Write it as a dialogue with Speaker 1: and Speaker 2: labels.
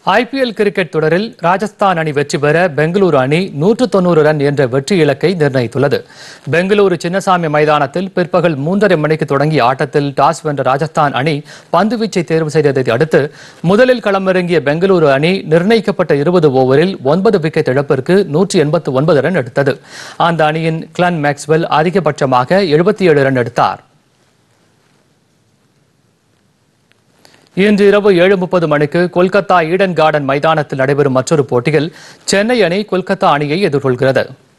Speaker 1: IPL cricket தொடரில் ராஜஸ்தான் அணி வெற்றி பெற பெங்களூரு அணி நூற்று தொண்ணூறு ரன் என்ற வெற்றி இலக்கை நிர்ணயித்துள்ளது பெங்களூரு சின்னசாமி மைதானத்தில் பிற்பகல் மூன்றரை மணிக்கு தொடங்கிய ஆட்டத்தில் டாஸ் வென்ற ராஜஸ்தான் அணி பந்துவீச்சை தேர்வு செய்ததை அடுத்து முதலில் களமிறங்கிய பெங்களூரு அணி நிர்ணயிக்கப்பட்ட இருபது ஓவரில் ஒன்பது விக்கெட் இழப்பிற்கு நூற்றி எண்பத்து ஒன்பது ரன் எடுத்தது அந்த அணியின் கிளன் மேக்ஸ்வெல் அதிகபட்சமாக எழுபத்தி ஏழு ரன் எடுத்தார் இன்று இரவு ஏழு முப்பது மணிக்கு கொல்கத்தா ஈடன் கார்டன் மைதானத்தில் நடைபெறும் மற்றொரு போட்டியில் சென்னை அணி கொல்கத்தா அணியை எதிர்கொள்கிறது